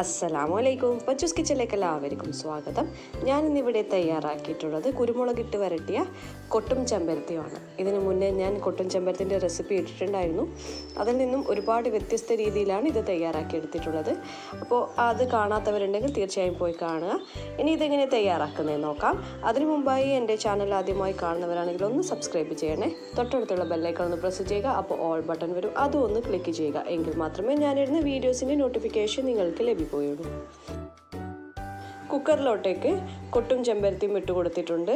അസ്സലാമു അലൈക്കും പച്ചൂസ് കിച്ചണിലേക്ക് എല്ലാവർക്കും സ്വാഗതം ഞാനിന്നിവിടെ തയ്യാറാക്കിയിട്ടുള്ളത് കുരുമുളകിട്ട് വരട്ടിയ കൊട്ടും ചെമ്പരത്തിയുമാണ് ഇതിനു മുന്നേ ഞാൻ കൊട്ടും ചെമ്പരത്തിൻ്റെ റെസിപ്പി ഇട്ടിട്ടുണ്ടായിരുന്നു അതിൽ നിന്നും ഒരുപാട് വ്യത്യസ്ത രീതിയിലാണ് ഇത് തയ്യാറാക്കിയെടുത്തിട്ടുള്ളത് അപ്പോൾ അത് കാണാത്തവരുണ്ടെങ്കിൽ തീർച്ചയായും പോയി കാണുക ഇനി ഇതെങ്ങനെ തയ്യാറാക്കുന്നതെന്ന് നോക്കാം അതിനു മുമ്പായി എൻ്റെ ചാനൽ ആദ്യമായി കാണുന്നവരാണെങ്കിൽ ഒന്ന് സബ്സ്ക്രൈബ് ചെയ്യണേ തൊട്ടടുത്തുള്ള ബെല്ലൈക്കൺ ഒന്ന് പ്രസ് ചെയ്യുക അപ്പോൾ ഓൾ ബട്ടൺ വരും അതും ഒന്ന് ക്ലിക്ക് ചെയ്യുക എങ്കിൽ മാത്രമേ ഞാനിടുന്ന വീഡിയോസിൻ്റെ നോട്ടിഫിക്കേഷൻ നിങ്ങൾക്ക് ലഭിക്കുകയുള്ളൂ കുക്കറിലോട്ടേക്ക് കൊട്ടും ചെമ്പരത്തിയും ഇട്ട് കൊടുത്തിട്ടുണ്ട്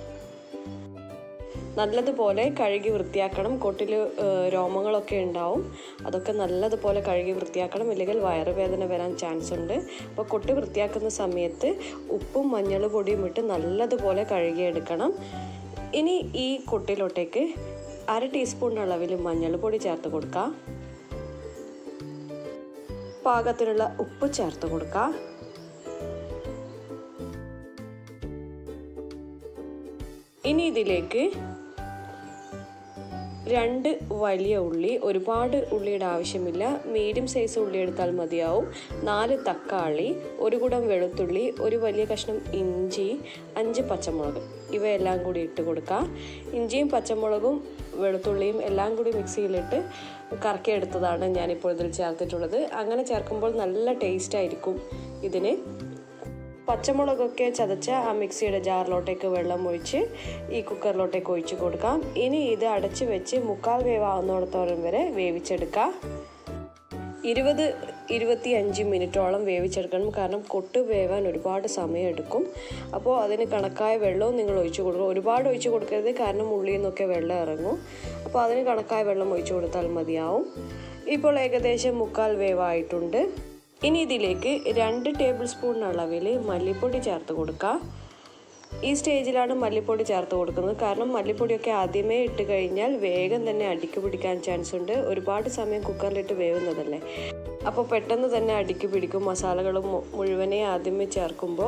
നല്ലതുപോലെ കഴുകി വൃത്തിയാക്കണം കൊട്ടിൽ രോമങ്ങളൊക്കെ ഉണ്ടാവും അതൊക്കെ നല്ലതുപോലെ കഴുകി വൃത്തിയാക്കണം ഇല്ലെങ്കിൽ വയറുവേദന വരാൻ ചാൻസ് ഉണ്ട് അപ്പോൾ കൊട്ടി വൃത്തിയാക്കുന്ന സമയത്ത് ഉപ്പും മഞ്ഞൾ പൊടിയും ഇട്ട് നല്ലതുപോലെ കഴുകിയെടുക്കണം ഇനി ഈ കൊട്ടിലോട്ടേക്ക് അര ടീസ്പൂൺ അളവിൽ മഞ്ഞൾപ്പൊടി ചേർത്ത് കൊടുക്കുക പാകത്തിനുള്ള ഉപ്പ് ചേർത്ത് കൊടുക്കുക ഇനി ഇതിലേക്ക് രണ്ട് വലിയ ഉള്ളി ഒരുപാട് ഉള്ളിയുടെ ആവശ്യമില്ല മീഡിയം സൈസ് ഉള്ളി എടുത്താൽ മതിയാവും നാല് തക്കാളി ഒരു കുടം വെളുത്തുള്ളി ഒരു വലിയ കഷ്ണം ഇഞ്ചി അഞ്ച് പച്ചമുളക് ഇവയെല്ലാം കൂടി ഇട്ട് കൊടുക്കുക ഇഞ്ചിയും പച്ചമുളകും വെളുത്തുള്ളിയും എല്ലാം കൂടി മിക്സിയിലിട്ട് കറക്കിയെടുത്തതാണ് ഞാനിപ്പോൾ ഇതിൽ ചേർത്തിട്ടുള്ളത് അങ്ങനെ ചേർക്കുമ്പോൾ നല്ല ടേസ്റ്റ് ആയിരിക്കും ഇതിന് പച്ചമുളകൊക്കെ ചതച്ച ആ മിക്സിയുടെ ജാറിലോട്ടേക്ക് വെള്ളം ഒഴിച്ച് ഈ കുക്കറിലോട്ടേക്ക് ഒഴിച്ച് കൊടുക്കാം ഇനി ഇത് അടച്ച് വെച്ച് മുക്കാൽ വേവാകുന്നിടത്തോളം വരെ വേവിച്ചെടുക്കാം ഇരുപത് ഇരുപത്തി അഞ്ച് മിനിറ്റോളം വേവിച്ചെടുക്കണം കാരണം കൊട്ട് വേവാൻ ഒരുപാട് സമയം എടുക്കും അപ്പോൾ അതിന് കണക്കായ വെള്ളവും നിങ്ങൾ ഒഴിച്ചു കൊടുക്കുക ഒരുപാട് ഒഴിച്ചു കൊടുക്കരുത് കാരണം ഉള്ളിൽ നിന്നൊക്കെ വെള്ളം ഇറങ്ങും അപ്പോൾ അതിന് കണക്കായ വെള്ളം ഒഴിച്ചു കൊടുത്താൽ മതിയാവും ഇപ്പോൾ ഏകദേശം മുക്കാൽ വേവായിട്ടുണ്ട് ഇനി ഇതിലേക്ക് രണ്ട് ടേബിൾ സ്പൂൺ അളവിൽ മല്ലിപ്പൊടി ചേർത്ത് കൊടുക്കുക ഈ സ്റ്റേജിലാണ് മല്ലിപ്പൊടി ചേർത്ത് കൊടുക്കുന്നത് കാരണം മല്ലിപ്പൊടിയൊക്കെ ആദ്യമേ ഇട്ട് കഴിഞ്ഞാൽ വേഗം തന്നെ അടിക്ക് പിടിക്കാൻ ചാൻസ് ഉണ്ട് ഒരുപാട് സമയം കുക്കറിലിട്ട് വേവുന്നതല്ലേ അപ്പോൾ പെട്ടെന്ന് തന്നെ അടിക്ക് പിടിക്കും മസാലകൾ മുഴുവനെ ആദ്യമേ ചേർക്കുമ്പോൾ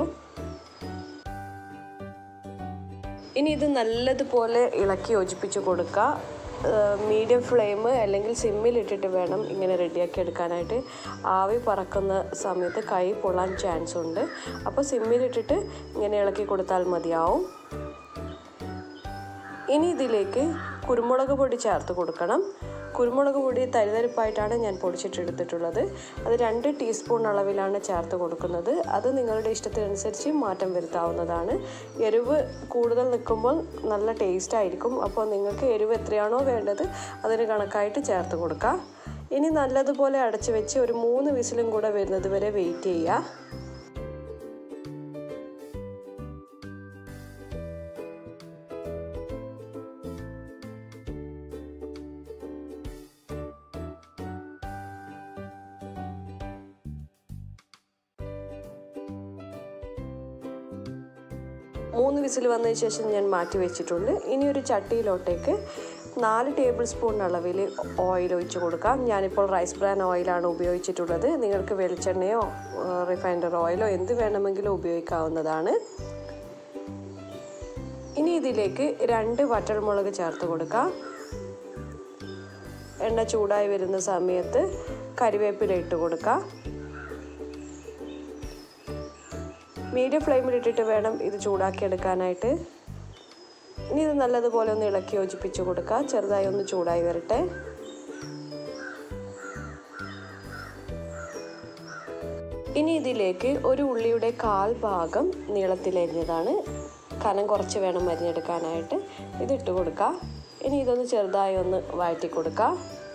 ഇനി ഇത് നല്ലതുപോലെ ഇളക്കി യോജിപ്പിച്ച് കൊടുക്കുക മീഡിയം ഫ്ലെയിം അല്ലെങ്കിൽ സിമ്മിലിട്ടിട്ട് വേണം ഇങ്ങനെ റെഡിയാക്കി എടുക്കാനായിട്ട് ആവി പറക്കുന്ന സമയത്ത് കൈ പൊള്ളാൻ ചാൻസ് ഉണ്ട് അപ്പോൾ സിമ്മിലിട്ടിട്ട് ഇങ്ങനെ ഇളക്കി കൊടുത്താൽ മതിയാവും ഇനി ഇതിലേക്ക് കുരുമുളക് പൊടി ചേർത്ത് കൊടുക്കണം കുരുമുളക് പൊടി തരിതരിപ്പായിട്ടാണ് ഞാൻ പൊടിച്ചിട്ടെടുത്തിട്ടുള്ളത് അത് രണ്ട് ടീസ്പൂൺ അളവിലാണ് ചേർത്ത് കൊടുക്കുന്നത് അത് നിങ്ങളുടെ ഇഷ്ടത്തിനനുസരിച്ച് മാറ്റം വരുത്താവുന്നതാണ് എരിവ് കൂടുതൽ നിൽക്കുമ്പോൾ നല്ല ടേസ്റ്റ് ആയിരിക്കും അപ്പോൾ നിങ്ങൾക്ക് എരിവ് എത്രയാണോ വേണ്ടത് അതിന് കണക്കായിട്ട് ചേർത്ത് കൊടുക്കുക ഇനി നല്ലതുപോലെ അടച്ചു വെച്ച് ഒരു മൂന്ന് വിസിലും കൂടെ വരുന്നത് വരെ വെയിറ്റ് ചെയ്യുക മൂന്ന് വിസിൽ വന്നതിന് ശേഷം ഞാൻ മാറ്റി വെച്ചിട്ടുണ്ട് ഇനി ഒരു ചട്ടിയിലോട്ടേക്ക് നാല് ടേബിൾ സ്പൂൺ അളവിൽ ഓയിൽ ഒഴിച്ച് കൊടുക്കാം ഞാനിപ്പോൾ റൈസ് ബ്രാൻ ഓയിലാണ് ഉപയോഗിച്ചിട്ടുള്ളത് നിങ്ങൾക്ക് വെളിച്ചെണ്ണയോ റിഫൈൻഡർ ഓയിലോ എന്ത് വേണമെങ്കിലും ഉപയോഗിക്കാവുന്നതാണ് ഇനി ഇതിലേക്ക് രണ്ട് വറ്റൽമുളക് ചേർത്ത് കൊടുക്കാം എണ്ണ ചൂടായി വരുന്ന സമയത്ത് കരിവേപ്പില ഇട്ട് കൊടുക്കാം മീഡിയം ഫ്ലെയിമിൽ ഇട്ടിട്ട് വേണം ഇത് ചൂടാക്കി എടുക്കാനായിട്ട് ഇനി ഇത് നല്ലതുപോലെ ഒന്ന് ഇളക്കി യോജിപ്പിച്ച് കൊടുക്കുക ചെറുതായി ഒന്ന് ചൂടായി വരട്ടെ ഇനി ഇതിലേക്ക് ഒരു ഉള്ളിയുടെ കാൽ ഭാഗം നീളത്തിലരിഞ്ഞതാണ് കനം കുറച്ച് വേണം അരിഞ്ഞെടുക്കാനായിട്ട് ഇതിട്ട് കൊടുക്കുക ഇനി ഇതൊന്ന് ചെറുതായി ഒന്ന് വഴറ്റി കൊടുക്കുക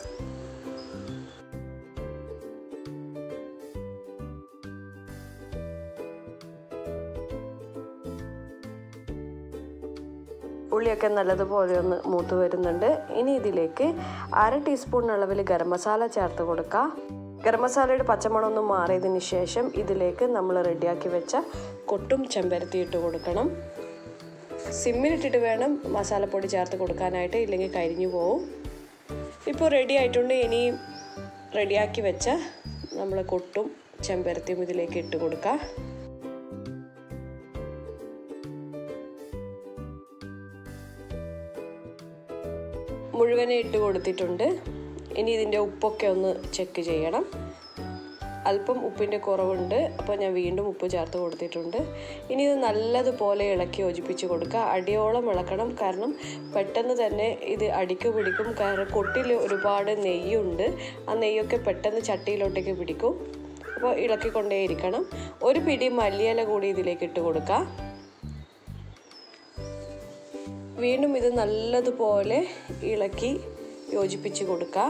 ഉള്ളിയൊക്കെ നല്ലതുപോലെ ഒന്ന് മൂത്ത് വരുന്നുണ്ട് ഇനി ഇതിലേക്ക് അര ടീസ്പൂൺ അളവിൽ ഗരം മസാല ചേർത്ത് കൊടുക്കുക ഗരം മസാലയുടെ പച്ചമണം ഒന്ന് മാറിയതിന് ശേഷം ഇതിലേക്ക് നമ്മൾ റെഡിയാക്കി വെച്ച കൊട്ടും ചെമ്പരത്തി ഇട്ട് കൊടുക്കണം സിമ്മിലിട്ടിട്ട് വേണം മസാലപ്പൊടി ചേർത്ത് കൊടുക്കാനായിട്ട് ഇല്ലെങ്കിൽ കരിഞ്ഞു പോവും ഇപ്പോൾ റെഡി ആയിട്ടുണ്ട് ഇനി റെഡിയാക്കി വെച്ച നമ്മൾ കൊട്ടും ചെമ്പരത്തിയും ഇതിലേക്ക് ഇട്ട് കൊടുക്കുക മുഴുവനെ ഇട്ട് കൊടുത്തിട്ടുണ്ട് ഇനി ഇതിൻ്റെ ഉപ്പൊക്കെ ഒന്ന് ചെക്ക് ചെയ്യണം അല്പം ഉപ്പിൻ്റെ കുറവുണ്ട് അപ്പോൾ ഞാൻ വീണ്ടും ഉപ്പ് ചേർത്ത് കൊടുത്തിട്ടുണ്ട് ഇനി ഇത് നല്ലതുപോലെ ഇളക്കി യോജിപ്പിച്ച് കൊടുക്കുക അടിയോളം ഇളക്കണം കാരണം പെട്ടെന്ന് തന്നെ ഇത് അടിക്ക് പിടിക്കും കാരണം കൊട്ടിൽ ഒരുപാട് നെയ്യുണ്ട് ആ നെയ്യൊക്കെ പെട്ടെന്ന് ചട്ടിയിലോട്ടേക്ക് പിടിക്കും അപ്പോൾ ഇളക്കിക്കൊണ്ടേയിരിക്കണം ഒരു പിടി മല്ലിയില കൂടി ഇതിലേക്ക് ഇട്ട് കൊടുക്കുക വീണ്ടും ഇത് നല്ലതുപോലെ ഇളക്കി യോജിപ്പിച്ച് കൊടുക്കുക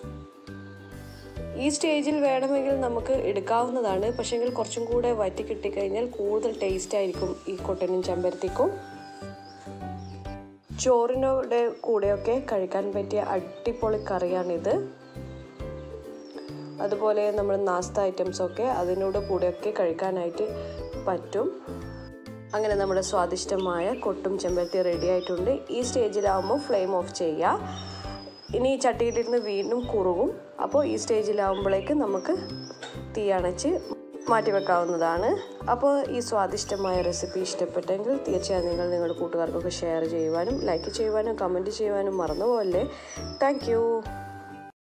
ഈ സ്റ്റേജിൽ വേണമെങ്കിൽ നമുക്ക് എടുക്കാവുന്നതാണ് പക്ഷേങ്കിൽ കുറച്ചും കൂടെ വറ്റി കിട്ടിക്കഴിഞ്ഞാൽ കൂടുതൽ ടേസ്റ്റ് ആയിരിക്കും ഈ കൊട്ടനും ചെമ്പരത്തിക്കും ചോറിനോടെ കൂടെയൊക്കെ കഴിക്കാൻ പറ്റിയ അടിപൊളി കറിയാണിത് അതുപോലെ നമ്മൾ നാസ്ത ഐറ്റംസൊക്കെ അതിനോട് കൂടെയൊക്കെ കഴിക്കാനായിട്ട് പറ്റും അങ്ങനെ നമ്മുടെ സ്വാദിഷ്ടമായ കൊട്ടും ചെമ്പരത്തി റെഡി ആയിട്ടുണ്ട് ഈ സ്റ്റേജിലാവുമ്പോൾ ഫ്ലെയിം ഓഫ് ചെയ്യുക ഇനി ഈ ചട്ടിയിലിരുന്ന് വീണ്ടും കുറുകും അപ്പോൾ ഈ സ്റ്റേജിലാവുമ്പോഴേക്ക് നമുക്ക് തീ അണച്ച് മാറ്റി വെക്കാവുന്നതാണ് അപ്പോൾ ഈ സ്വാദിഷ്ടമായ റെസിപ്പി ഇഷ്ടപ്പെട്ടെങ്കിൽ തീർച്ചയായും നിങ്ങൾ നിങ്ങളുടെ കൂട്ടുകാർക്കൊക്കെ ഷെയർ ചെയ്യുവാനും ലൈക്ക് ചെയ്യുവാനും കമൻറ്റ് ചെയ്യുവാനും മറന്നുപോകല്ലേ താങ്ക്